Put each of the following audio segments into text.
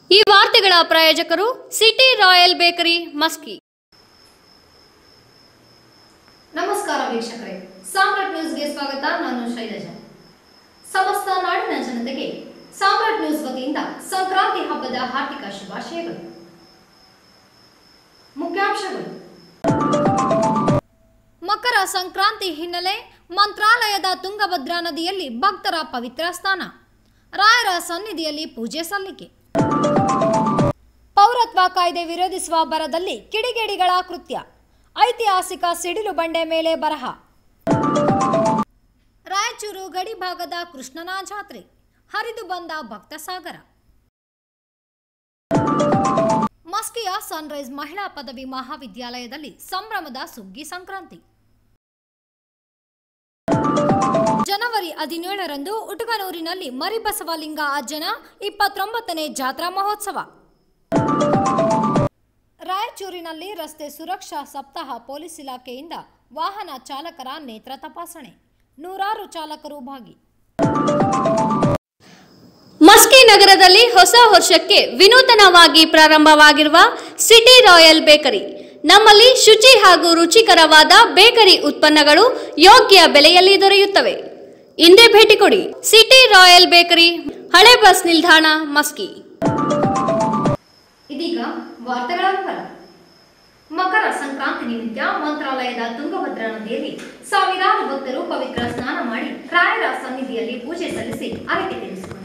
ಈ ವಾರ್ತೆಗಳ ಪ್ರಾಯೋಜಕರು ಸಿಟಿ ರಾಯಲ್ ಬೇಕರಿ ಮಸ್ಕಿ ನಮಸ್ಕಾರ ವೀಕ್ಷಕರೇ ಸಾಮ್ರಾಟ್ ನ್ಯೂಸ್ಗೆ ಸ್ವಾಗತ ನಾನು ಶೈಲಜಾ ಸಮಸ್ತ ನಾಡಿನ ಜನತೆಗೆ ಸಾಮ್ರಾಟ್ ನ್ಯೂಸ್ ವತಿಯಿಂದ ಸಂಕ್ರಾಂತಿ ಹಬ್ಬದ ಹಾರ್ದಿಕ ಶುಭಾಶಯಗಳು ಮುಖ್ಯಾಂಶಗಳು ಮಕರ ಸಂಕ್ರಾಂತಿ ಹಿನ್ನೆಲೆ ಮಂತ್ರಾಲಯದ ತುಂಗಭದ್ರಾ ನದಿಯಲ್ಲಿ ಭಕ್ತರ ಪವಿತ್ರ ಸ್ನಾನ ರಾಯರ ಸನ್ನಿಧಿಯಲ್ಲಿ ಪೂಜೆ ಸಲ್ಲಿಕೆ ಪೌರತ್ವ ಕಾಯ್ದೆ ವಿರೋಧಿಸುವ ಬರದಲ್ಲಿ ಕಿಡಿಗೇಡಿಗಳ ಕೃತ್ಯ ಐತಿಹಾಸಿಕ ಸಿಡಿಲು ಬಂಡೆ ಮೇಲೆ ಬರಹ ರಾಯಚೂರು ಗಡಿ ಭಾಗದ ಕೃಷ್ಣನ ಜಾತ್ರೆ ಹರಿದು ಬಂದ ಭಕ್ತ ಸಾಗರ ಮಸ್ಕಿಯ ಸನ್ರೈಸ್ ಮಹಿಳಾ ಪದವಿ ಮಹಾವಿದ್ಯಾಲಯದಲ್ಲಿ ಸಂಭ್ರಮದ ಸುಗ್ಗಿ ಸಂಕ್ರಾಂತಿ ಜನವರಿ ಹದಿನೇಳರಂದು ಉಟುಗನೂರಿನಲ್ಲಿ ಮರಿಬಸವಲಿಂಗ ಅಜ್ಜನ ಇಪ್ಪತ್ತೊಂಬತ್ತನೇ ಜಾತ್ರಾ ಮಹೋತ್ಸವ ರಾಯಚೂರಿನಲ್ಲಿ ರಸ್ತೆ ಸುರಕ್ಷಾ ಸಪ್ತಾಹ ಪೊಲೀಸ್ ಇಲಾಖೆಯಿಂದ ವಾಹನ ಚಾಲಕರ ನೇತ್ರ ತಪಾಸಣೆ ನೂರಾರು ಚಾಲಕರು ಭಾಗಿ ಮಸ್ಕಿ ನಗರದಲ್ಲಿ ಹೊಸ ವರ್ಷಕ್ಕೆ ವಿನೂತನವಾಗಿ ಪ್ರಾರಂಭವಾಗಿರುವ ಸಿಟಿ ರಾಯಲ್ ಬೇಕರಿ ನಮ್ಮಲ್ಲಿ ಶುಚಿ ಹಾಗೂ ರುಚಿಕರವಾದ ಬೇಕರಿ ಉತ್ಪನ್ನಗಳು ಯೋಗ್ಯ ಬೆಲೆಯಲ್ಲಿ ದೊರೆಯುತ್ತವೆ ಹಿಂದೆ ಭೇಟಿ ಕೊಡಿ ಸಿಟಿ ರಾಯಲ್ ಬೇಕರಿ ಹಳೆ ಬಸ್ ನಿಲ್ದಾಣ ಮಸ್ಕಿ ಇದೀಗ ವಾರ್ತೆಗಳ ವಿವರ ಮಕರ ಸಂಕ್ರಾಂತಿ ನಿಮಿತ್ತ ಮಂತ್ರಾಲಯದ ತುಂಗಭದ್ರಾ ನದಿಯಲ್ಲಿ ಸಾವಿರಾರು ಭಕ್ತರು ಪವಿತ್ರ ಸ್ನಾನ ಮಾಡಿ ರಾಯರ ಸನ್ನಿಧಿಯಲ್ಲಿ ಪೂಜೆ ಸಲ್ಲಿಸಿ ಹರಕೆ ತೀರಿಸಿಕೊಂಡರು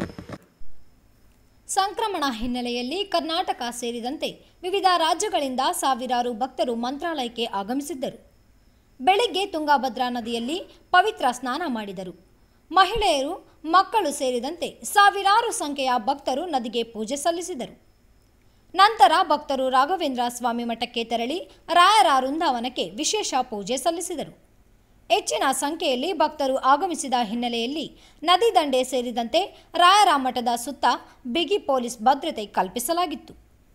ಸಂಕ್ರಮಣ ಹಿನ್ನೆಲೆಯಲ್ಲಿ ಕರ್ನಾಟಕ ಸೇರಿದಂತೆ ವಿವಿಧ ರಾಜ್ಯಗಳಿಂದ ಸಾವಿರಾರು ಭಕ್ತರು ಮಂತ್ರಾಲಯಕ್ಕೆ ಆಗಮಿಸಿದ್ದರು ಬೆಳಿಗ್ಗೆ ತುಂಗಭದ್ರಾ ನದಿಯಲ್ಲಿ ಪವಿತ್ರ ಸ್ನಾನ ಮಾಡಿದರು ಮಹಿಳೆಯರು ಮಕ್ಕಳು ಸೇರಿದಂತೆ ಸಾವಿರಾರು ಸಂಖ್ಯೆಯ ಭಕ್ತರು ನದಿಗೆ ಪೂಜೆ ಸಲ್ಲಿಸಿದರು ನಂತರ ಭಕ್ತರು ರಾಘವೇಂದ್ರ ಸ್ವಾಮಿ ಮಠಕ್ಕೆ ತೆರಳಿ ರಾಯರ ವೃಂದಾವನಕ್ಕೆ ವಿಶೇಷ ಪೂಜೆ ಸಲ್ಲಿಸಿದರು ಹೆಚ್ಚಿನ ಸಂಖ್ಯೆಯಲ್ಲಿ ಭಕ್ತರು ಆಗಮಿಸಿದ ಹಿನ್ನೆಲೆಯಲ್ಲಿ ನದಿ ದಂಡೆ ಸೇರಿದಂತೆ ರಾಯರ ಮಠದ ಸುತ್ತ ಬಿಗಿ ಪೊಲೀಸ್ ಭದ್ರತೆ ಕಲ್ಪಿಸಲಾಗಿತ್ತು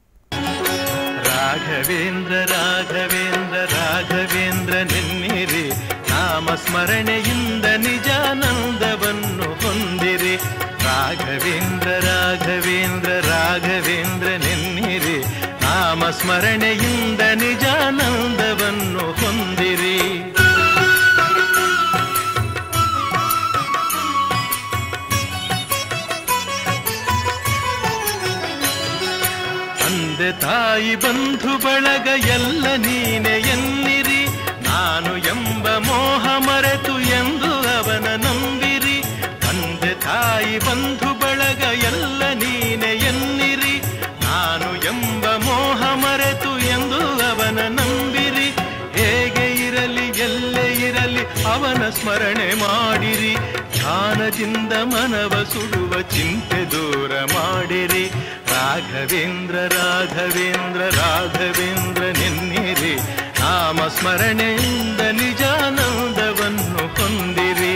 ರಾಘವೇಂದ್ರ ರಾಘವೇಂದ್ರ ರಾಘವೇಂದ್ರ ನೆನ್ನಿರಿ ನಾಮ ಸ್ಮರಣೆಯಿಂದ ನಿಜಾನಂದವನ್ನು ಹೊಂದಿರಿ ರಾಘವೇಂದ್ರ ರಾಘವೇಂದ್ರ ರಾಘವೇಂದ್ರ ನೆನ್ನಿರಿ ನಾಮ ಸ್ಮರಣೆಯಿಂದ ನಿಜಾನಂದವನ್ನು ಹೊಂದಿರಿ ತಂದೆ ತಾಯಿ ಬಂಧು ಬಳಗ ಎಲ್ಲ ನೀನೆ ಎನ್ನಿರಿ ನಾನು ಎಂಬ ಮೋಹ ಮರೆತು ಎಂದು ಅವನ ನಂಬಿರಿ ತಂದೆ ತಾಯಿ ಬಂಧು ಬಳಗ ಎಲ್ಲ ನೀನೆ ಎನ್ನಿರಿ ನಾನು ಎಂಬ ಮೋಹ ಮರೆತು ಎಂದು ಅವನ ನಂಬಿರಿ ಹೇಗೆ ಇರಲಿ ಎಲ್ಲೇ ಇರಲಿ ಅವನ ಸ್ಮರಣೆ ಮಾಡಿರಿ ಧ್ಯಾನದಿಂದ ಮನವ ಸುಡುವ ಚಿಂತೆ ದೂರ ಮಾಡಿರಿ ರಾಘವೇಂದ್ರ ರಾಘವೇಂದ್ರ ರಾಘವೇಂದ್ರ ನೆನ್ನಿರಿ ನಾಮ ಸ್ಮರಣೆಯಿಂದ ನಿಜಾನಂದವನ್ನು ಹೊಂದಿರಿ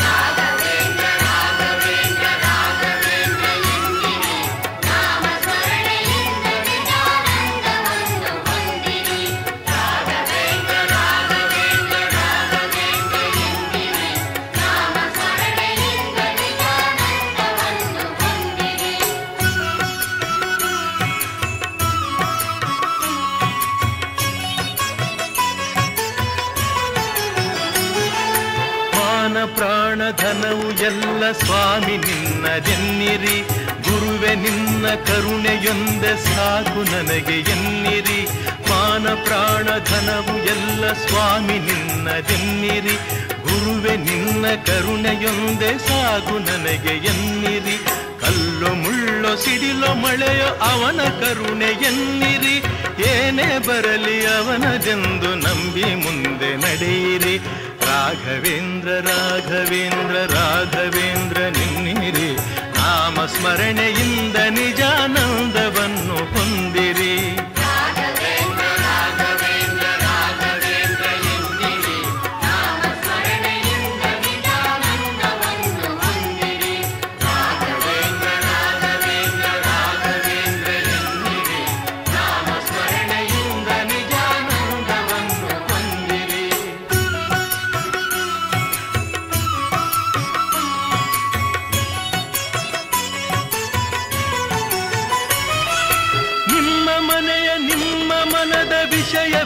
ಮಾನ ಪ್ರಾಣ ಧನವು ಎಲ್ಲ ಸ್ವಾಮಿ ನಿನ್ನದೆನ್ನಿರಿ ಗುರುವೆ ನಿನ್ನ ಕರುಣೆಯೊಂದೆ ಸಾಕು ನನಗೆ ಎನ್ನಿರಿ ಮಾನ ಪ್ರಾಣ ಧನವು ಎಲ್ಲ ಸ್ವಾಮಿ ನಿನ್ನದೆನ್ನಿರಿ ಗುರುವೆ ನಿನ್ನ ಕರುಣೆಯೊಂದೆ ಸಾಕು ನನಗೆ ಎನ್ನಿರಿ ಕಲ್ಲು ಮುಳ್ಳೋ ಸಿಡಿಲೋ ಮಳೆಯೋ ಅವನ ಕರುಣೆ ಎನ್ನಿರಿ ಏನೇ ಬರಲಿ ಅವನದೆಂದು ನಂಬಿ ಮುಂದೆ ನಡೆಯಿರಿ ರಾಘವೇಂದ್ರ ರಾಘವೇಂದ್ರ ರಾಘವೇಂದ್ರ ನಿನ್ನಿರಿ ನಾಮ ಸ್ಮರಣೆಯಿಂದ ನಿಜಾನಂದವನ್ನು ಹೊಂದಿರಿ ಸ್ಮರಣೆಯಿಂದ ನಿಜಾನಂದವನ್ನು ಹೊಂದಿರಿ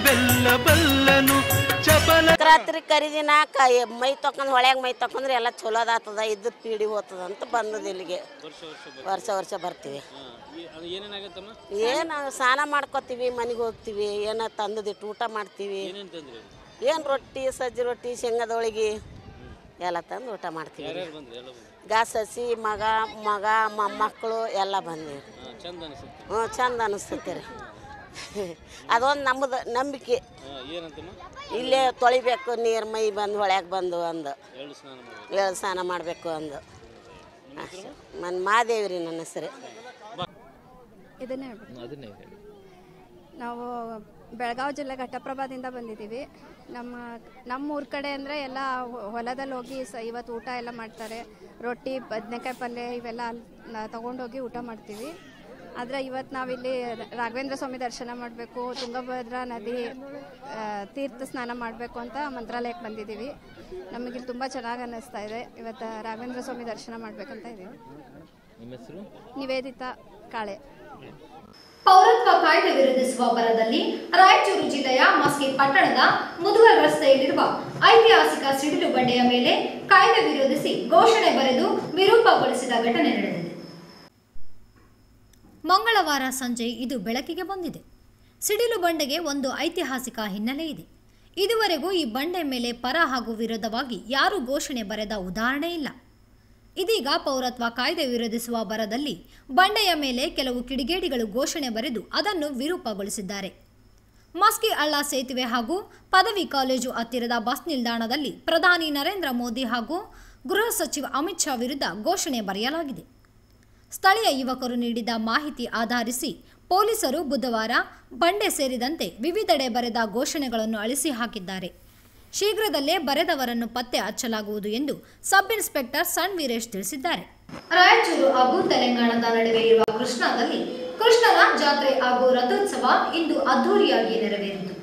ಬೆಲ್ಲ ಬಲ್ಲನು ಚಪಲ ರಾತ್ರಿ ಕರಿದಿನ ಕ ಮೈ ತಕೊಂಡ್ ಹೊಳ್ಯಾಗ ಮೈ ತಕೊಂಡ್ರೆ ಎಲ್ಲ ಚಲೋ ಅದಾತದ ಇದ್ದದ್ ಪೀಡಿ ಹೋಗ್ತದ ಅಂತ ಬಂದದ ಇಲ್ಲಿಗೆ ವರ್ಷ ವರ್ಷ ಬರ್ತೀವಿ ಏನೇನಾಗತ್ತಮ್ಮ ಏನು ಸ್ನಾನ ಮಾಡ್ಕೋತೀವಿ ಮನೆಗೆ ಹೋಗ್ತೀವಿ ಏನೋ ತಂದದಿಟ್ಟು ಊಟ ಮಾಡ್ತೀವಿ ಏನೇನು ತಂದ್ರಿ ಏನು ರೊಟ್ಟಿ ಸಜ್ಜಿ ರೊಟ್ಟಿ ಶೇಂಗಾದ ಹೋಳಿಗೆ ಎಲ್ಲ ತಂದು ಊಟ ಮಾಡ್ತೀವಿ ಯಾರ್ಯಾರು ಬಂದ್ರಿ ಎಲ್ಲ ಬಂದ್ರಿ ಗಾ ಸಸಿ ಮಗ ಮಗ ಮೊಮ್ಮಕ್ಕಳು ಎಲ್ಲ ಬಂದೀವಿ ಹಾಂ ಚಂದ ಅನಿಸುತ್ತೆ ಹ್ಞೂ ಚಂದ ಅನಿಸ್ತೈತೆ ರೀ ಅದೊಂದು ನಮ್ಮದು ನಂಬಿಕೆ ಹಾಂ ಏನಂತಮ್ಮ ಇಲ್ಲೇ ತೊಳಿಬೇಕು ನೀರು ಮೈ ಬಂದು ಹೊಳ್ಯಾಗ ಬಂದು ಅಂದು ಎರಡು ಸ್ನಾನ ಮಾಡಿ ಏಳು ಸ್ನಾನ ಮಾಡಬೇಕು ಅಂದು ನನ್ನ ಮಾದೇವಿ ರೀ ನನ್ನ ಹೆಸರು ಇದನ್ನೇ ಹೇಳ್ಬೇಕು ಅದನ್ನೇ ಹೇಳಿ ನಾವು ಬೆಳಗಾವಿ ಜಿಲ್ಲೆ ಘಟ್ಟಪ್ರಭಾದಿಂದ ಬಂದಿದ್ದೀವಿ ನಮ್ಮ ನಮ್ಮ ಊರ ಕಡೆ ಅಂದರೆ ಎಲ್ಲ ಹೊ- ಹೊಲದಲ್ಲಿ ಹೋಗಿ ಸ ಇವತ್ತು ಊಟ ಎಲ್ಲ ಮಾಡ್ತಾರೆ ರೊಟ್ಟಿ ಬದನೆಕಾಯಿ ಪಲ್ಯ ಇವೆಲ್ಲ ಅಲ್ಲಿ ತೊಗೊಂಡೋಗಿ ಊಟ ಮಾಡ್ತೀವಿ ಆದರೆ ಇವತ್ತು ನಾವಿಲ್ಲಿ ರಾಘವೇಂದ್ರ ಸ್ವಾಮಿ ದರ್ಶನ ಮಾಡಬೇಕು ತುಂಗಭದ್ರಾ ನದಿ ಆ, ತೀರ್ಥ ಸ್ನಾನ ಮಾಡಬೇಕು ಅಂತ ಮಂತ್ರಾಲಯಕ್ಕೆ ಬಂದಿದ್ದೀವಿ ನಮಗಿಲ್ಲಿ ತುಂಬ ಚೆನ್ನಾಗಿ ಅನ್ನಿಸ್ತಾ ಇದೆ ಇವತ್ತು ರಾಘವೇಂದ್ರ ಸ್ವಾಮಿ ದರ್ಶನ ಮಾಡಬೇಕಂತ ಇದ್ದೀವಿ ನಿಮ್ಮ ಹೆಸರು ನಿವೇದಿತಾ ಕಾಳೆ ಪೌರತ್ವ ಕಾಯ್ದೆ ವಿರೋಧಿಸುವ ಬರದಲ್ಲಿ ರಾಯಚೂರು ಜಿಲ್ಲೆಯ ಮಸ್ಕಿ ಪಟ್ಟಣದ ಮುದುಗಲ್ ರಸ್ತೆಯಲ್ಲಿರುವ ಐತಿಹಾಸಿಕ ಸಿಡಿಲು ಬಂಡೆಯ ಮೇಲೆ ಕಾಯ್ದೆ ವಿರೋಧಿಸಿ ಘೋಷಣೆ ಬರೆದು ವಿರೂಪಗೊಳಿಸಿದ ಘಟನೆ ನಡೆದಿದೆ ಮಂಗಳವಾರ ಸಂಜೆ ಇದು ಬೆಳಕಿಗೆ ಬಂದಿದೆ ಸಿಡಿಲು ಬಂಡೆಗೆ ಒಂದು ಐತಿಹಾಸಿಕ ಹಿನ್ನೆಲೆ ಇದೆ ಇದುವರೆಗೂ ಈ ಬಂಡೆ ಮೇಲೆ ಪರ ಹಾಗೂ ವಿರೋಧವಾಗಿ ಯಾರೂ ಘೋಷಣೆ ಬರೆದ ಉದಾಹರಣೆ ಇಲ್ಲ ಇದೀಗ ಪೌರತ್ವ ಕಾಯ್ದೆ ವಿರೋಧಿಸುವ ಬರದಲ್ಲಿ ಬಂಡೆಯ ಮೇಲೆ ಕೆಲವು ಕಿಡಿಗೇಡಿಗಳು ಘೋಷಣೆ ಬರೆದು ಅದನ್ನು ವಿರೂಪಗೊಳಿಸಿದ್ದಾರೆ ಮಸ್ಕಿ ಹಳ್ಳ ಸೇತುವೆ ಹಾಗೂ ಪದವಿ ಕಾಲೇಜು ಹತ್ತಿರದ ಬಸ್ ನಿಲ್ದಾಣದಲ್ಲಿ ಪ್ರಧಾನಿ ನರೇಂದ್ರ ಮೋದಿ ಹಾಗೂ ಗೃಹ ಸಚಿವ ಅಮಿತ್ ಶಾ ವಿರುದ್ಧ ಘೋಷಣೆ ಬರೆಯಲಾಗಿದೆ ಸ್ಥಳೀಯ ಯುವಕರು ನೀಡಿದ ಮಾಹಿತಿ ಆಧರಿಸಿ ಪೊಲೀಸರು ಬುಧವಾರ ಬಂಡೆ ಸೇರಿದಂತೆ ವಿವಿಧೆಡೆ ಬರೆದ ಘೋಷಣೆಗಳನ್ನು ಅಳಿಸಿ ಹಾಕಿದ್ದಾರೆ ಶೀಘ್ರದಲ್ಲೇ ಬರೆದವರನ್ನು ಪತ್ತೆ ಹಚ್ಚಲಾಗುವುದು ಎಂದು ಸಬ್ ಇನ್ಸ್ಪೆಕ್ಟರ್ ಸಣ್ ವೀರೇಶ್ ತಿಳಿಸಿದ್ದಾರೆ ರಾಯಚೂರು ಹಾಗೂ ತೆಲಂಗಾಣದ ನಡುವೆ ಇರುವ ಕೃಷ್ಣಾದಲ್ಲಿ ಕೃಷ್ಣನ ಜಾತ್ರೆ ಹಾಗೂ ರಥೋತ್ಸವ ಇಂದು ಅದ್ದೂರಿಯಾಗಿ ನೆರವೇರಿತು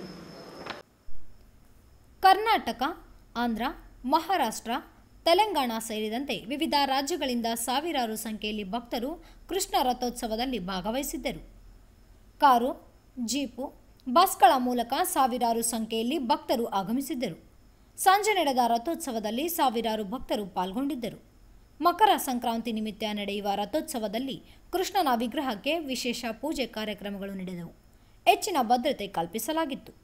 ಕರ್ನಾಟಕ ಆಂಧ್ರ ಮಹಾರಾಷ್ಟ್ರ ತೆಲಂಗಾಣ ಸೇರಿದಂತೆ ವಿವಿಧ ರಾಜ್ಯಗಳಿಂದ ಸಾವಿರಾರು ಸಂಖ್ಯೆಯಲ್ಲಿ ಭಕ್ತರು ಕೃಷ್ಣ ರಥೋತ್ಸವದಲ್ಲಿ ಭಾಗವಹಿಸಿದ್ದರು ಕಾರು ಜೀಪು ಬಸ್ಗಳ ಮೂಲಕ ಸಾವಿರಾರು ಸಂಖ್ಯೆಯಲ್ಲಿ ಭಕ್ತರು ಆಗಮಿಸಿದ್ದರು ಸಂಜೆ ನಡೆದ ರಥೋತ್ಸವದಲ್ಲಿ ಸಾವಿರಾರು ಭಕ್ತರು ಪಾಲ್ಗೊಂಡಿದ್ದರು ಮಕರ ಸಂಕ್ರಾಂತಿ ನಿಮಿತ್ತ ನಡೆಯುವ ರಥೋತ್ಸವದಲ್ಲಿ ಕೃಷ್ಣನ ವಿಗ್ರಹಕ್ಕೆ ವಿಶೇಷ ಪೂಜೆ ಕಾರ್ಯಕ್ರಮಗಳು ನಡೆದವು ಹೆಚ್ಚಿನ ಭದ್ರತೆ ಕಲ್ಪಿಸಲಾಗಿತ್ತು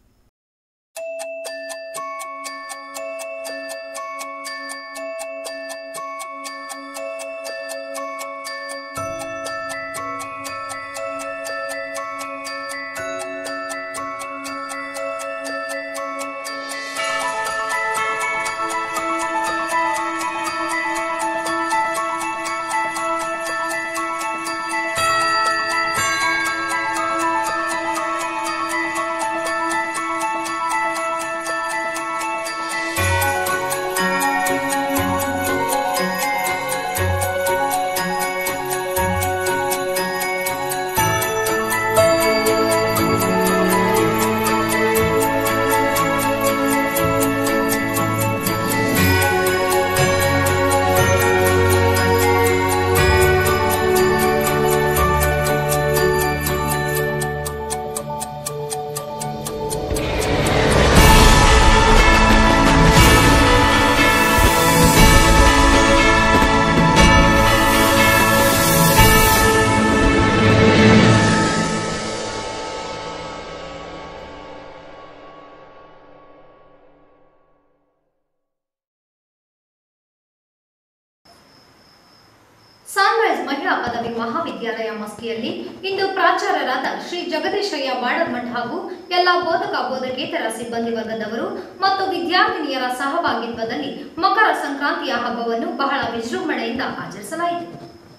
ಸನ್ರೈಸ್ ಮಹಿಳಾ ಪದವಿ ಮಹಾವಿದ್ಯಾಲಯ ಮಸ್ಕಿಯಲ್ಲಿ ಇಂದು ಪ್ರಾಚಾರ್ಯರಾದ ಶ್ರೀ ಜಗದೀಶಯ್ಯ ಬಾಡರ್ಮಠ್ ಹಾಗೂ ಎಲ್ಲ ಬೋಧಕ ಬೋಧಕೇತರ ಸಿಬ್ಬಂದಿ ವರ್ಗದವರು ಮತ್ತು ವಿದ್ಯಾರ್ಥಿನಿಯರ ಸಹಭಾಗಿತ್ವದಲ್ಲಿ ಮಕರ ಸಂಕ್ರಾಂತಿಯ ಹಬ್ಬವನ್ನು ಬಹಳ ವಿಜೃಂಭಣೆಯಿಂದ ಆಚರಿಸಲಾಯಿತು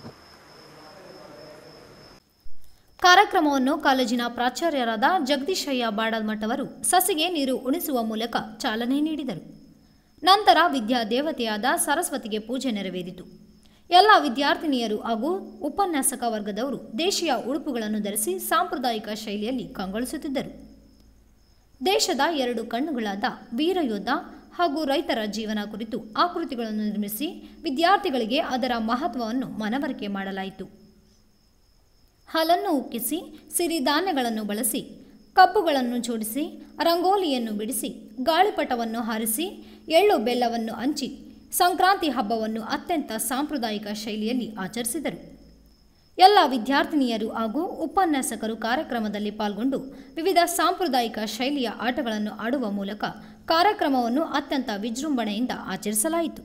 ಕಾರ್ಯಕ್ರಮವನ್ನು ಕಾಲೇಜಿನ ಪ್ರಾಚಾರ್ಯರಾದ ಜಗದೀಶಯ್ಯ ಬಾಡಲ್ಮಠ್ ಅವರು ಸಸಿಗೆ ನೀರು ಉಣಿಸುವ ಮೂಲಕ ಚಾಲನೆ ನೀಡಿದರು ನಂತರ ವಿದ್ಯಾ ದೇವತೆಯಾದ ಸರಸ್ವತಿಗೆ ಪೂಜೆ ನೆರವೇರಿತು ಎಲ್ಲ ವಿದ್ಯಾರ್ಥಿನಿಯರು ಹಾಗೂ ಉಪನ್ಯಾಸಕ ವರ್ಗದವರು ದೇಶೀಯ ಉಡುಪುಗಳನ್ನು ಧರಿಸಿ ಸಾಂಪ್ರದಾಯಿಕ ಶೈಲಿಯಲ್ಲಿ ಕಂಗೊಳಿಸುತ್ತಿದ್ದರು ದೇಶದ ಎರಡು ಕಣ್ಣುಗಳಾದ ವೀರಯೋಧ ಹಾಗೂ ರೈತರ ಜೀವನ ಕುರಿತು ಆಕೃತಿಗಳನ್ನು ನಿರ್ಮಿಸಿ ವಿದ್ಯಾರ್ಥಿಗಳಿಗೆ ಅದರ ಮಹತ್ವವನ್ನು ಮನವರಿಕೆ ಮಾಡಲಾಯಿತು ಹಾಲನ್ನು ಉಕ್ಕಿಸಿ ಸಿರಿಧಾನ್ಯಗಳನ್ನು ಬಳಸಿ ಕಬ್ಬುಗಳನ್ನು ಜೋಡಿಸಿ ರಂಗೋಲಿಯನ್ನು ಬಿಡಿಸಿ ಗಾಳಿಪಟವನ್ನು ಹಾರಿಸಿ ಎಳ್ಳು ಬೆಲ್ಲವನ್ನು ಹಂಚಿ ಸಂಕ್ರಾಂತಿ ಹಬ್ಬವನ್ನು ಅತ್ಯಂತ ಸಾಂಪ್ರದಾಯಿಕ ಶೈಲಿಯಲ್ಲಿ ಆಚರಿಸಿದರು ಎಲ್ಲ ವಿದ್ಯಾರ್ಥಿನಿಯರು ಹಾಗೂ ಉಪನ್ಯಾಸಕರು ಕಾರ್ಯಕ್ರಮದಲ್ಲಿ ಪಾಲ್ಗೊಂಡು ವಿವಿಧ ಸಾಂಪ್ರದಾಯಿಕ ಶೈಲಿಯ ಆಟಗಳನ್ನು ಆಡುವ ಮೂಲಕ ಕಾರ್ಯಕ್ರಮವನ್ನು ಅತ್ಯಂತ ವಿಜೃಂಭಣೆಯಿಂದ ಆಚರಿಸಲಾಯಿತು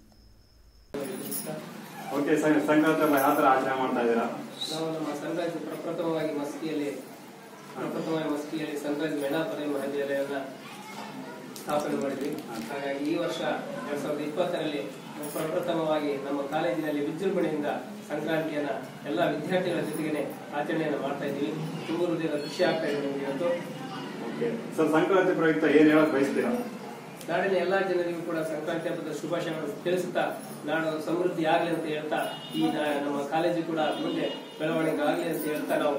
ಓಕೆ ಸರ್ ಸಂಕ್ರಾಂತಿ ಹಬ್ಬ ಯಾವ ಥರ ಆಚರಣೆ ಮಾಡ್ತಾ ಇದ್ದೀರಾ ನಾವು ನಮ್ಮ ಸಂಕ್ರಾಂತಿ ಪ್ರಪ್ರಥಮವಾಗಿ ಮಸ್ಕಿಯಲ್ಲಿ ಪ್ರಪ್ರಥಮವಾಗಿ ಮಸ್ಕಿಯಲ್ಲಿ ಸಂಕ್ರಾಂತಿ ಮೇಳ ಪದವಿ ಮಹಾವಿದ್ಯಾಲಯವನ್ನು ಸ್ಥಾಪನೆ ಮಾಡಿದ್ವಿ ಹಾಗಾಗಿ ಈ ವರ್ಷ ಎರಡ್ ಸಾವಿರದ ಇಪ್ಪತ್ತರಲ್ಲಿ ಪ್ರಪ್ರಥಮವಾಗಿ ನಮ್ಮ ಕಾಲೇಜಿನಲ್ಲಿ ವಿಜೃಂಭಣೆಯಿಂದ ಸಂಕ್ರಾಂತಿಯನ್ನ ಎಲ್ಲ ವಿದ್ಯಾರ್ಥಿಗಳ ಜೊತೆಗೇನೆ ಆಚರಣೆಯನ್ನು ಮಾಡ್ತಾ ಇದ್ದೀವಿ ತುಂಬ ಹೃದಯದ ಖುಷಿ ಆಗ್ತಾ ಇದೆ ನಮಗೆ ಇವತ್ತು ಓಕೆ ಸರ್ ಸಂಕ್ರಾಂತಿ ಪ್ರಯುಕ್ತ ಏನು ಹೇಳಕ್ ಬಯಸ್ತೀರಾ ನಾಡಿನ ಎಲ್ಲಾ ಜನರಿಗೂ ಕೂಡ ಸಂಕ್ರಾಂತಿ ಹಬ್ಬದ ಶುಭಾಶಯಗಳನ್ನು ತಿಳಿಸುತ್ತಾ ನಾಡು ಸಮೃದ್ಧಿ ಆಗಲಿ ಅಂತ ಹೇಳ್ತಾ ಈ ನಾ- ನಮ್ಮ ಕಾಲೇಜು ಕೂಡ ಮುಂದೆ ಬೆಳವಣಿಗೆ ಆಗಲಿ ಅಂತ ಹೇಳ್ತಾ ನಾವು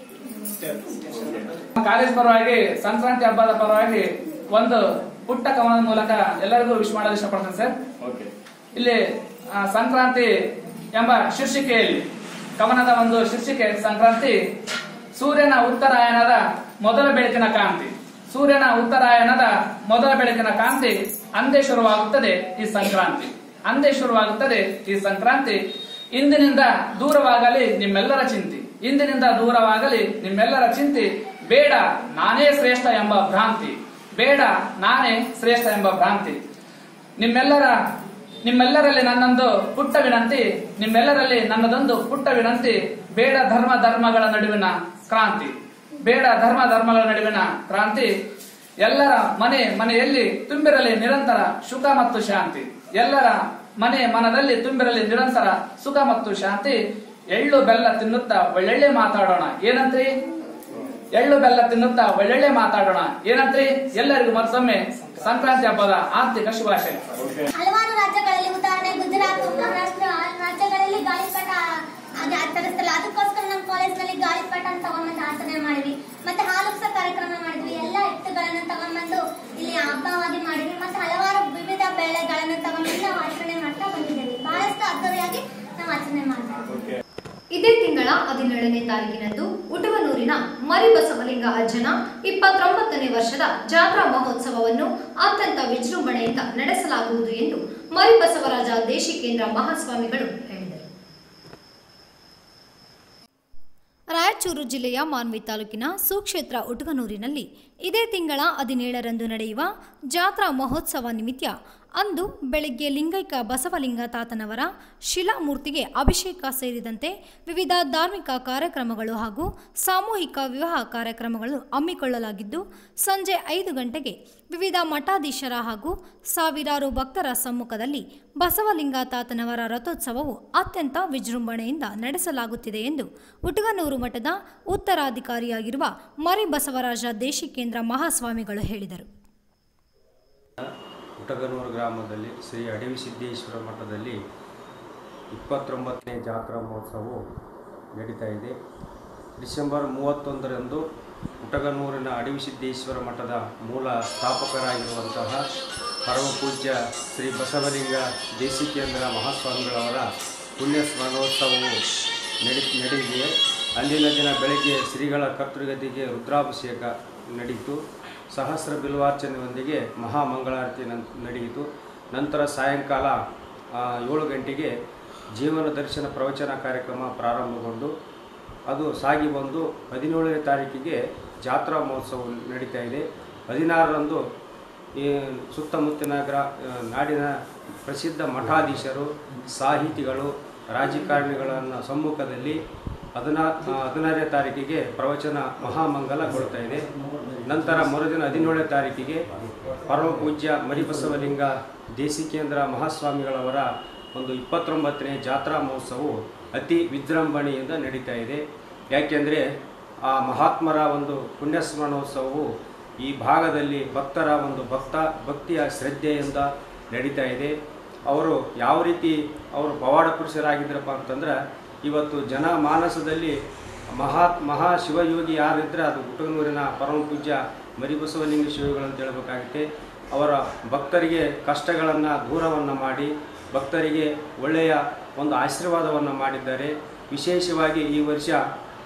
ಕಾಲೇಜ್ ಪರವಾಗಿ ಸಂಕ್ರಾಂತಿ ಹಬ್ಬದ ಪರವಾಗಿ ಒಂದು ಪುಟ್ಟ ಕವನದ ಮೂಲಕ ಎಲ್ಲರಿಗೂ ವಿಶ್ ಮಾಡಲು ಇಷ್ಟಪಡ್ತೇನೆ ಸರ್ ಓಕೆ ಇಲ್ಲಿ ಆ, ಸಂಕ್ರಾಂತಿ ಎಂಬ ಶೀರ್ಷಿಕೆಯಲ್ಲಿ ಕವನದ ಒಂದು ಶೀರ್ಷಿಕೆ ಸಂಕ್ರಾಂತಿ ಸೂರ್ಯನ ಉತ್ತರಾಯಣದ ಮೊದಲ ಬೆಳಕಿನ ಕಾಂತಿ ಸೂರ್ಯನ ಉತ್ತರಾಯಣದ ಮೊದಲ ಬೆಳಕಿನ ಕಾಂತಿ ಅಂದೇ ಶುರುವಾಗುತ್ತದೆ ಈ ಸಂಕ್ರಾಂತಿ ಅಂದೇ ಶುರುವಾಗುತ್ತದೆ ಈ ಸಂಕ್ರಾಂತಿ ಇಂದಿನಿಂದ ದೂರವಾಗಲಿ ನಿಮ್ಮೆಲ್ಲರ ಚಿಂತಿ ಇಂದಿನಿಂದ ದೂರವಾಗಲಿ ನಿಮ್ಮೆಲ್ಲರ ಚಿಂತಿ ಬೇಡ ನಾನೇ ಶ್ರೇಷ್ಠ ಎಂಬ ಭ್ರಾಂತಿ ಬೇಡ ನಾನೇ ಶ್ರೇಷ್ಠ ಎಂಬ ಭ್ರಾಂತಿ ನಿಮ್ಮೆಲ್ಲರ ನಿಮ್ಮೆಲ್ಲರಲ್ಲಿ ನನ್ನೊಂದು ಪುಟ್ಟ ವಿನಂತಿ ನಿಮ್ಮೆಲ್ಲರಲ್ಲಿ ನನ್ನದೊಂದು ಪುಟ್ಟ ವಿನಂತಿ ಬೇಡ ಧರ್ಮ ಧರ್ಮಗಳ ನಡುವಿನ ಕ್ರಾಂತಿ ಬೇಡ ಧರ್ಮ ಧರ್ಮಗಳ ನಡುವಿನ ಕ್ರಾಂತಿ ಎಲ್ಲರ ಮನೆ ಮನೆಯಲ್ಲಿ ತುಂಬಿರಲಿ ನಿರಂತರ ಸುಖ ಮತ್ತು ಶಾಂತಿ ಎಲ್ಲರ ಮನೆ ಮನದಲ್ಲಿ ತುಂಬಿರಲಿ ನಿರಂತರ ಸುಖ ಮತ್ತು ಶಾಂತಿ ಎಳ್ಳು ಬೆಲ್ಲ ತಿನ್ನುತ್ತಾ ಒಳ್ಳೊಳ್ಳೆ ಮಾತಾಡೋಣ ಏನಂತ್ರಿ ಎಳ್ಳು ಬೆಲ್ಲ ತಿನ್ನುತ್ತಾ ಒಳ್ಳೊಳ್ಳೆ ಮಾತಾಡೋಣ ಏನಂತ್ರಿ ಎಲ್ಲರಿಗೂ ಮತ್ತೊಮ್ಮೆ ಸಂಕ್ರಾಂತಿ ಹಬ್ಬದ ಆರ್ಥಿಕ ಶುಭಾಶಯ ಹಲವಾರು ರಾಜ್ಯಗಳಲ್ಲಿ ಉದಾಹರಣೆ ಗುಜರಾತ್ ಮಹಾರಾಷ್ಟ್ರ ಆ ರಾಜ್ಯಗಳಲ್ಲಿ ಗಾಳಿಪಟ ಅದೇ ಆಚರಿಸ್ತಲ್ಲ ಅದಕ್ಕೋಸ್ಕರ ನಮ್ಮ ಕಾಲೇಜ್ನಲ್ಲಿ ಗಾಳಿಪಟ ಅಂತ ತಗೊಂಡ್ಬಂದು ಆಚರಣೆ ಮಾಡಿದ್ವಿ ಮತ್ತೆ ಹಾಲುತ್ಸವ ಕಾರ್ಯಕ್ರಮ ಮಾಡಿದ್ವಿ ಎಲ್ಲ ಎತ್ತುಗಳನ್ನ ತಗೊಂಡ್ಬಂದು ಇಲ್ಲಿ ಹಬ್ಬವಾಗಿ ಮಾಡಿದ್ವಿ ಮತ್ತೆ ಹಲವಾರು ವಿವಿಧ ಬೆಳೆಗಳನ್ನು ತಗೊಂಡ್ಬಂದು ನಾವು ಆಚರಣೆ ಮಾಡ್ತಾ ಬಂದಿದ್ದೇವೆ ಬಹಳಷ್ಟು ಅದ್ದೂರಿಯಾಗಿ ನಾವು ಆಚರಣೆ ಮಾಡ್ತಾ ಇದ್ದೀವಿ ಇದೇ ತಿಂಗಳ ಹದಿನೇಳನೇ ತಾರೀಕಿನಂದು ಉಟವನೂರಿನ ಮರಿಬಸವಲಿಂಗ ಅಜ್ಜನ ಇಪ್ಪತ್ತೊಂಬತ್ತನೇ ವರ್ಷದ ಜಾತ್ರಾ ಮಹೋತ್ಸವವನ್ನು ಅತ್ಯಂತ ವಿಜೃಂಭಣೆಯಿಂದ ನಡೆಸಲಾಗುವುದು ಎಂದು ಮರಿಬಸವರಾಜ ದೇಶಿಕೇಂದ್ರ ಮಹಾಸ್ವಾಮಿಗಳು ಹೇಳಿದರು ರಾಯಚೂರು ಜಿಲ್ಲೆಯ ಮಾನ್ವಿ ತಾಲೂಕಿನ ಸುಕ್ಷೇತ್ರ ಉಟಗನೂರಿನಲ್ಲಿ ಇದೇ ತಿಂಗಳ ಹದಿನೇಳರಂದು ನಡೆಯುವ ಜಾತ್ರಾ ಮಹೋತ್ಸವ ನಿಮಿತ್ತ ಅಂದು ಬೆಳಗ್ಗೆ ಲಿಂಗೈಕ ಬಸವಲಿಂಗ ತಾತನವರ ಶಿಲಾಮೂರ್ತಿಗೆ ಅಭಿಷೇಕ ಸೇರಿದಂತೆ ವಿವಿಧ ಧಾರ್ಮಿಕ ಕಾರ್ಯಕ್ರಮಗಳು ಹಾಗೂ ಸಾಮೂಹಿಕ ವಿವಾಹ ಕಾರ್ಯಕ್ರಮಗಳು ಹಮ್ಮಿಕೊಳ್ಳಲಾಗಿದ್ದು ಸಂಜೆ ಐದು ಗಂಟೆಗೆ ವಿವಿಧ ಮಠಾಧೀಶರ ಹಾಗೂ ಸಾವಿರಾರು ಭಕ್ತರ ಸಮ್ಮುಖದಲ್ಲಿ ಬಸವಲಿಂಗ ತಾತನವರ ರಥೋತ್ಸವವು ಅತ್ಯಂತ ವಿಜೃಂಭಣೆಯಿಂದ ನಡೆಸಲಾಗುತ್ತಿದೆ ಎಂದು ಉಟಗನೂರು ಮಠದ ಉತ್ತರಾಧಿಕಾರಿಯಾಗಿರುವ ಮರಿ ಬಸವರಾಜ ದೇಶಿಕೇಂದ್ರ ಮಹಾಸ್ವಾಮಿಗಳು ಹೇಳಿದರು ಹುಟಗನೂರು ಗ್ರಾಮದಲ್ಲಿ ಶ್ರೀ ಅಡವಿ ಸಿದ್ದೇಶ್ವರ ಮಠದಲ್ಲಿ ಇಪ್ಪತ್ತೊಂಬತ್ತನೇ ಜಾತ್ರಾ ಮಹೋತ್ಸವವು ನಡೀತಾ ಇದೆ ಡಿಸೆಂಬರ್ ಮೂವತ್ತೊಂದರಂದು ಹುಟಗನೂರಿನ ಅಡವಿ ಸಿದ್ದೇಶ್ವರ ಮಠದ ಮೂಲ ಸ್ಥಾಪಕರಾಗಿರುವಂತಹ ಪರಮ ಪೂಜ್ಯ ಶ್ರೀ ಬಸವಲಿಂಗ ದೇಶಿಕೇಂದ್ರ ಮಹಾಸ್ವಾಮಿಗಳವರ ಪುಣ್ಯ ಸ್ಮರಣೋತ್ಸವವು ನಡಿ ನಡೆದಿದೆ ಅಂದಿನ ದಿನ ಬೆಳಗ್ಗೆ ಶ್ರೀಗಳ ಕರ್ತೃಗತಿಗೆ ರುದ್ರಾಭಿಷೇಕ ನಡೆಯಿತು ಸಹಸ್ರ ಬಿಲ್ವಾರ್ಚನೆಯೊಂದಿಗೆ ಮಹಾಮಂಗಳಾರತಿ ನನ್- ನಡೆಯಿತು ನಂತರ ಸಾಯಂಕಾಲ ಆ, ಏಳು ಗಂಟೆಗೆ ಜೀವನ ದರ್ಶನ ಪ್ರವಚನ ಕಾರ್ಯಕ್ರಮ ಪ್ರಾರಂಭಗೊಂಡು ಅದು ಸಾಗಿ ಬಂದು ಹದಿನೇಳನೇ ತಾರೀಕಿಗೆ ಜಾತ್ರಾ ಮಹೋತ್ಸವ ನಡೀತಾ ಇದೆ ಹದಿನಾರರಂದು ಈ ಸುತ್ತಮುತ್ತಿನ ಗ್ರಾ ಆ, ನಾಡಿನ ಪ್ರಸಿದ್ಧ ಮಠಾಧೀಶರು ಸಾಹಿತಿಗಳು ರಾಜಕಾರಣಿಗಳನ್ನು ಸಮ್ಮುಖದಲ್ಲಿ ಹದಿನಾ ಹದಿನಾರನೇ ತಾರೀಕಿಗೆ ಪ್ರವಚನ ಮಹಾಮಂಗಲಗೊಳ್ತಾ ಇದೆ ನಂತರ ಮರುದಿನ ಹದಿನೇಳನೇ ತಾರೀಕಿಗೆ ಪರಮ ಪೂಜ್ಯ ಮರಿಬಸವಲಿಂಗ ದೇಶಿಕೇಂದ್ರ ಮಹಾಸ್ವಾಮಿಗಳವರ ಒಂದು ಇಪ್ಪತ್ತೊಂಬತ್ತನೇ ಜಾತ್ರಾ ಮಹೋತ್ಸವವು ಅತಿ ವಿಜೃಂಭಣೆಯಿಂದ ನಡೀತಾ ಇದೆ ಯಾಕೆಂದರೆ ಆ ಮಹಾತ್ಮರ ಒಂದು ಪುಣ್ಯಸ್ಮರಣೋತ್ಸವವು ಈ ಭಾಗದಲ್ಲಿ ಭಕ್ತರ ಒಂದು ಭಕ್ತ ಭಕ್ತಿಯ ಶ್ರದ್ಧೆಯಿಂದ ನಡೀತಾ ಇದೆ ಅವರು ಯಾವ ರೀತಿ ಅವರು ಪವಾಡ ಪುರುಷರಾಗಿದ್ದರಪ್ಪ ಅಂತಂದ್ರೆ ಇವತ್ತು ಜನ ಮಾನಸದಲ್ಲಿ ಮಹಾ ಮಹಾ ಶಿವಯೋಗಿ ಯಾರಿದ್ರೆ ಅದು ಕುಟುಂಬೂರಿನ ಪರಮ ಪೂಜ್ಯ ಮರಿಬಸವಲಿಂಗ ಶಿವಗಳು ಅಂತ ಹೇಳಬೇಕಾಗುತ್ತೆ ಅವರ ಭಕ್ತರಿಗೆ ಕಷ್ಟಗಳನ್ನು ದೂರವನ್ನು ಮಾಡಿ ಭಕ್ತರಿಗೆ ಒಳ್ಳೆಯ ಒಂದು ಆಶೀರ್ವಾದವನ್ನು ಮಾಡಿದ್ದಾರೆ ವಿಶೇಷವಾಗಿ ಈ ವರ್ಷ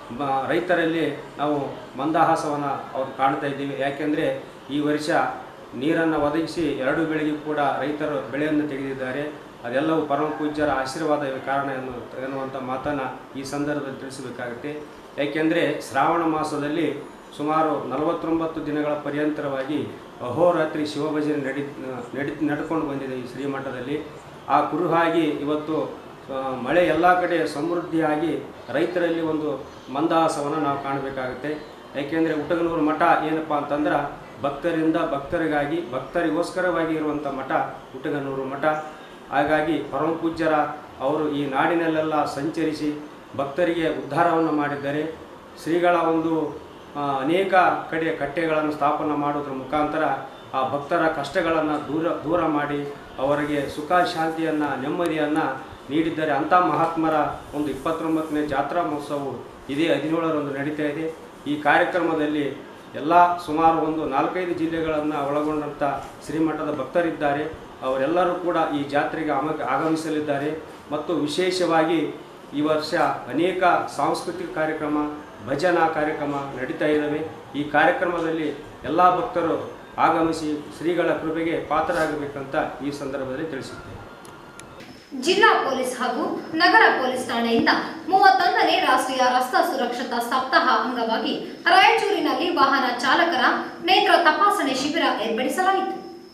ಮ- ರೈತರಲ್ಲಿ ನಾವು ಮಂದಹಾಸವನ್ನು ಅವ್ರು ಕಾಣ್ತಾ ಇದ್ದೀವಿ ಯಾಕೆಂದರೆ ಈ ವರ್ಷ ನೀರನ್ನು ಒದಗಿಸಿ ಎರಡು ಬೆಳೆಗೂ ಕೂಡ ರೈತರು ಬೆಳೆಯನ್ನು ತೆಗೆದಿದ್ದಾರೆ ಅದೆಲ್ಲವೂ ಪರಮ ಪೂಜ್ಯರ ಆಶೀರ್ವಾದವೇ ಕಾರಣ ಎನ್ನು ಎನ್ನುವಂಥ ಮಾತನ್ನು ಈ ಸಂದರ್ಭದಲ್ಲಿ ತಿಳಿಸಬೇಕಾಗುತ್ತೆ ಯಾಕೆಂದರೆ ಶ್ರಾವಣ ಮಾಸದಲ್ಲಿ ಸುಮಾರು ನಲವತ್ತೊಂಬತ್ತು ದಿನಗಳ ಪರ್ಯಂತರವಾಗಿ ಅಹೋರಾತ್ರಿ ಶಿವಭಜನೆ ನಡಿ ನಡಿ ನಡ್ಕೊಂಡು ಬಂದಿದೆ ಈ ಶ್ರೀಮಠದಲ್ಲಿ ಆ ಕುರುಹಾಗಿ ಇವತ್ತು ಆ, ಮಳೆ ಎಲ್ಲ ಕಡೆ ಸಮೃದ್ಧಿಯಾಗಿ ರೈತರಲ್ಲಿ ಒಂದು ಮಂದಹಾಸವನ್ನು ನಾವು ಕಾಣಬೇಕಾಗುತ್ತೆ ಯಾಕೆಂದರೆ ಉಟಗನೂರು ಮಠ ಏನಪ್ಪ ಅಂತಂದ್ರೆ ಭಕ್ತರಿಂದ ಭಕ್ತರಿಗಾಗಿ ಭಕ್ತರಿಗೋಸ್ಕರವಾಗಿ ಇರುವಂಥ ಮಠ ಉಟಗನೂರು ಮಠ ಹಾಗಾಗಿ ಪರಮ ಪೂಜ್ಯರ ಅವರು ಈ ನಾಡಿನಲ್ಲೆಲ್ಲ ಸಂಚರಿಸಿ ಭಕ್ತರಿಗೆ ಉದ್ಧಾರವನ್ನು ಮಾಡಿದ್ದಾರೆ ಶ್ರೀಗಳ ಒಂದು ಆ, ಅನೇಕ ಕಡೆ ಕಟ್ಟೆಗಳನ್ನು ಸ್ಥಾಪನೆ ಮಾಡೋದ್ರ ಮುಖಾಂತರ ಆ ಭಕ್ತರ ಕಷ್ಟಗಳನ್ನು ದೂರ ದೂರ ಮಾಡಿ ಅವರಿಗೆ ಸುಖ ಶಾಂತಿಯನ್ನು ನೆಮ್ಮದಿಯನ್ನು ನೀಡಿದ್ದಾರೆ ಅಂಥ ಮಹಾತ್ಮರ ಒಂದು ಇಪ್ಪತ್ತೊಂಬತ್ತನೇ ಜಾತ್ರಾ ಮಹೋತ್ಸವವು ಇದೇ ಹದಿನೇಳರಂದು ನಡೀತಾ ಇದೆ ಈ ಕಾರ್ಯಕ್ರಮದಲ್ಲಿ ಎಲ್ಲ ಸುಮಾರು ಒಂದು ನಾಲ್ಕೈದು ಜಿಲ್ಲೆಗಳನ್ನು ಒಳಗೊಂಡಂಥ ಶ್ರೀಮಠದ ಭಕ್ತರಿದ್ದಾರೆ ಅವರೆಲ್ಲರೂ ಕೂಡ ಈ ಜಾತ್ರೆಗೆ ಅಮ ಆಗಮಿಸಲಿದ್ದಾರೆ ಮತ್ತು ವಿಶೇಷವಾಗಿ ಈ ವರ್ಷ ಅನೇಕ ಸಾಂಸ್ಕೃತಿಕ ಕಾರ್ಯಕ್ರಮ ಭಜನಾ ಕಾರ್ಯಕ್ರಮ ನಡೀತಾ ಇದ್ದಾವೆ ಈ ಕಾರ್ಯಕ್ರಮದಲ್ಲಿ ಎಲ್ಲ ಭಕ್ತರು ಆಗಮಿಸಿ ಶ್ರೀಗಳ ಕೃಪೆಗೆ ಪಾತ್ರರಾಗಬೇಕಂತ ಈ ಸಂದರ್ಭದಲ್ಲಿ ತಿಳಿಸುತ್ತೇನೆ ಜಿಲ್ಲಾ ಪೊಲೀಸ್ ಹಾಗೂ ನಗರ ಪೊಲೀಸ್ ಠಾಣೆಯಿಂದ ಮೂವತ್ತೊಂದನೇ ರಾಷ್ಟ್ರೀಯ ರಸ್ತಾ ಸುರಕ್ಷತಾ ಸಪ್ತಾಹ ಅಂಗವಾಗಿ ರಾಯಚೂರಿನಲ್ಲಿ ವಾಹನ ಚಾಲಕರ ನೇತ್ರ ತಪಾಸಣೆ ಶಿಬಿರ ಏರ್ಪಡಿಸಲಾಯಿತು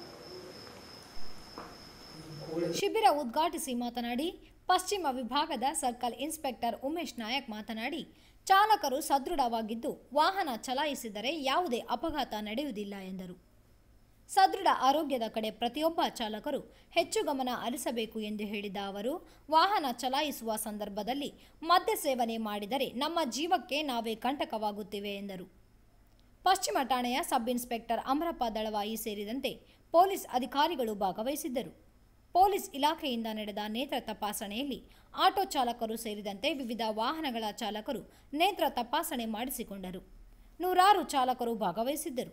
ಶಿಬಿರ ಉದ್ಘಾಟಿಸಿ ಮಾತನಾಡಿ ಪಶ್ಚಿಮ ವಿಭಾಗದ ಸರ್ಕಲ್ ಇನ್ಸ್ಪೆಕ್ಟರ್ ಉಮೇಶ್ ನಾಯಕ್ ಮಾತನಾಡಿ ಚಾಲಕರು ಸದೃಢವಾಗಿದ್ದು ವಾಹನ ಚಲಾಯಿಸಿದರೆ ಯಾವುದೇ ಅಪಘಾತ ನಡೆಯುವುದಿಲ್ಲ ಎಂದರು ಸದೃಢ ಆರೋಗ್ಯದ ಕಡೆ ಪ್ರತಿಯೊಬ್ಬ ಚಾಲಕರು ಹೆಚ್ಚು ಗಮನ ಹರಿಸಬೇಕು ಎಂದು ಹೇಳಿದ ಅವರು ವಾಹನ ಚಲಾಯಿಸುವ ಸಂದರ್ಭದಲ್ಲಿ ಮದ್ಯ ಸೇವನೆ ಮಾಡಿದರೆ ನಮ್ಮ ಜೀವಕ್ಕೆ ನಾವೇ ಕಂಟಕವಾಗುತ್ತಿವೆ ಎಂದರು ಪಶ್ಚಿಮ ಠಾಣೆಯ ಸಬ್ ಇನ್ಸ್ಪೆಕ್ಟರ್ ಅಮರಪ್ಪ ದಳವಾಯಿ ಸೇರಿದಂತೆ ಪೊಲೀಸ್ ಅಧಿಕಾರಿಗಳು ಭಾಗವಹಿಸಿದ್ದರು ಪೊಲೀಸ್ ಇಲಾಖೆಯಿಂದ ನಡೆದ ನೇತ್ರ ತಪಾಸಣೆಯಲ್ಲಿ ಆಟೋ ಚಾಲಕರು ಸೇರಿದಂತೆ ವಿವಿಧ ವಾಹನಗಳ ಚಾಲಕರು ನೇತ್ರ ತಪಾಸಣೆ ಮಾಡಿಸಿಕೊಂಡರು ನೂರಾರು ಚಾಲಕರು ಭಾಗವಹಿಸಿದ್ದರು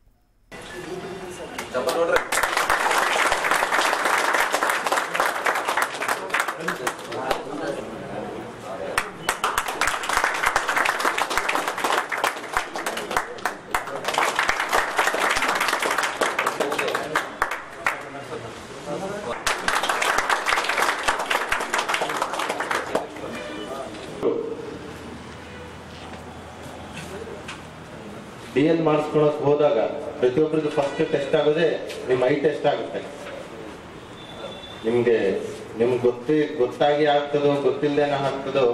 ಡಿ ಎಲ್ ಮಾಡಿಸ್ಕೊಳಕ್ ಹೋದಾಗ ಪ್ರತಿಯೊಬ್ಬರದ್ದು ಫಸ್ಟ್ ಟೆಸ್ಟ್ ಆಗೋದೇ ನಿಮ್ಮ ಐ ಟೆಸ್ಟ್ ಆಗುತ್ತೆ ನಿಮ್ಗೆ ನಿಮ್ಗೆ ಗೊತ್ತಿ ಗೊತ್ತಾಗಿ ಆಗ್ತದೋ ಗೊತ್ತಿಲ್ಲದೇನ ಆಗ್ತದೋ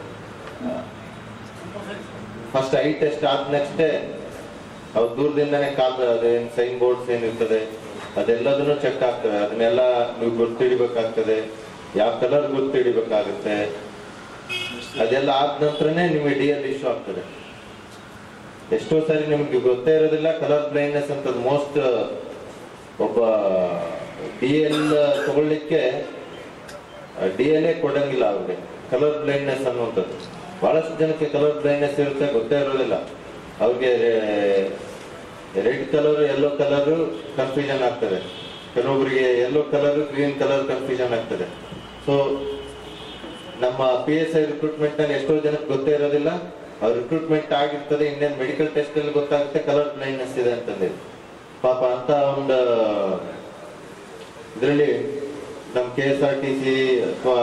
ಫಸ್ಟ್ ಐ ಟೆಸ್ಟ್ ಆದ ನೆಕ್ಸ್ಟೇ ಅವ್ರು ದೂರದಿಂದನೇ ಕಾಲ್ ಅದೇನ್ ಸೈನ್ ಬೋರ್ಡ್ಸ್ ಏನಿರ್ತದೆ ಅದೆಲ್ಲದನ್ನು ಚೆಕ್ ಆಗ್ತವೆ ಅದನ್ನೆಲ್ಲ ನೀವು ಗುರ್ತಿಡಿಬೇಕಾಗ್ತದೆ ಯಾವ ಕಲರ್ ಗುರ್ತಿಡಿಬೇಕಾಗುತ್ತೆ ಅದೆಲ್ಲ ಆದ ನಂತರನೇ ನಿಮಗೆ ಡಿ ಎಲ್ ಇಶ್ಯೂ ಆಗ್ತದೆ ಎಷ್ಟೋ ಸಾರಿ ನಿಮ್ಗೆ ಗೊತ್ತೇ ಇರೋದಿಲ್ಲ ಕಲರ್ ಬ್ಲೈಂಡ್ನೆಸ್ ಅಂತ ಮೋಸ್ಟ್ ಒಬ್ಬ ಡಿ ಎಲ್ ತಗೊಳ್ಳಿಕ್ಕೆ ಡಿ ಎಲ್ ಎ ಕೊಡಂಗಿಲ್ಲ ಅವ್ರಿಗೆ ಕಲರ್ ಬ್ಲೈಂಡ್ನೆಸ್ ಅನ್ನುವಂಥದ್ದು ಬಹಳಷ್ಟು ಜನಕ್ಕೆ ಕಲರ್ ಬ್ಲೈಂಡ್ನೆಸ್ ಇರುತ್ತೆ ಗೊತ್ತೇ ಇರೋದಿಲ್ಲ ಅವ್ರಿಗೆ red colour yellow colour confusion ಆಗ್ತದೆ ಕೆಲವೊಬ್ಬರಿಗೆ yellow colour green colour confusion ಆಗ್ತದೆ ಸೊ ನಮ್ಮ ಪಿ ಎಸ್ ಐ ರಿಕ್ರೂಟ್ಮೆಂಟ್ ನಲ್ಲಿ ಎಷ್ಟೋ ಜನಕ್ಕೆ ಗೊತ್ತೇ ಇರೋದಿಲ್ಲ ಅವ್ರ ರಿಕ್ರೂಟ್ಮೆಂಟ್ ಆಗಿರ್ತದೆ ಇನ್ನೇನು ಮೆಡಿಕಲ್ ಟೆಸ್ಟ್ ಅಲ್ಲಿ ಗೊತ್ತಾಗುತ್ತೆ ಕಲರ್ ಬ್ಲೈಂಡ್ನೆಸ್ ಇದೆ ಅಂತಂದು ಪಾಪ ಅಂತ ಒಂದು ಇದರಲ್ಲಿ ನಮ್ಮ K S R T C ಅಥವಾ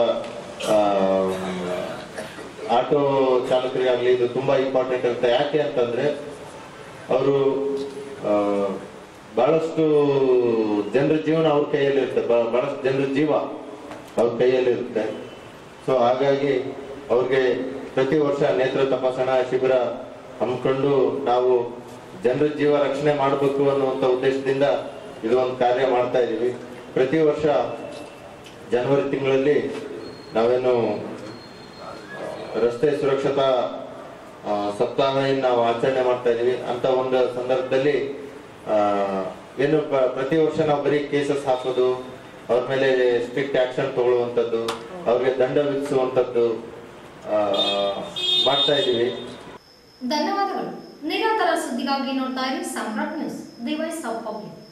ಆಟೋ ಚಾಲಕರಿಗಾಗ್ಲಿ ಇದು ತುಂಬಾ ಇಂಪಾರ್ಟೆಂಟ್ ಇರುತ್ತೆ ಯಾಕೆ ಅಂತಂದ್ರೆ ಅವರು ಬಹಳಷ್ಟು ಜನರ ಜೀವನ ಅವ್ರ ಕೈಯಲ್ಲಿ ಇರುತ್ತೆ ಬ- ಬಹಳಷ್ಟು ಜನರ ಜೀವ ಅವ್ರ ಕೈಯಲ್ಲಿ ಇರುತ್ತೆ ಸೊ ಹಾಗಾಗಿ ಅವ್ರಿಗೆ ಪ್ರತಿ ವರ್ಷ ನೇತ್ರ ತಪಾಸಣಾ ಶಿಬಿರ ಹಮ್ಮಿಕೊಂಡು ನಾವು ಜನರ ಜೀವ ರಕ್ಷಣೆ ಮಾಡಬೇಕು ಅನ್ನುವಂಥ ಉದ್ದೇಶದಿಂದ ಇದು ಒಂದು ಕಾರ್ಯ ಮಾಡ್ತಾ ಇದೀವಿ ಪ್ರತಿ ವರ್ಷ ಜನವರಿ ತಿಂಗಳಲ್ಲಿ ನಾವೇನು ರಸ್ತೆ ಸುರಕ್ಷತಾ ಆ, ಸಪ್ತಾಹ ಏನ್ ನಾವು ಆಚರಣೆ ಮಾಡ್ತಾ ಇದೀವಿ ಅಂತ ಒಂದು ಸಂದರ್ಭದಲ್ಲಿ ಆ, ಏನು ಪ್ರ- ಪ್ರತಿ ವರ್ಷ ನಾವು ಬರೀ ಕೇಸಸ್ ಹಾಕೋದು ಅವ್ರ ಮೇಲೆ ಸ್ಟ್ರಿಕ್ಟ್ ಆಕ್ಷನ್ ತಗೊಳ್ಳುವಂಥದ್ದು ಅವ್ರಿಗೆ ದಂಡ ವಿಧಿಸುವಂಥದ್ದು ಆ, ಮಾಡ್ತಾ ಇದೀವಿ ಧನ್ಯವಾದಗಳು ನಿರಂತರ ಸುದ್ದಿಗಾಗಿ ನೋಡ್ತಾ ಇರಿ Samrat news the voice of public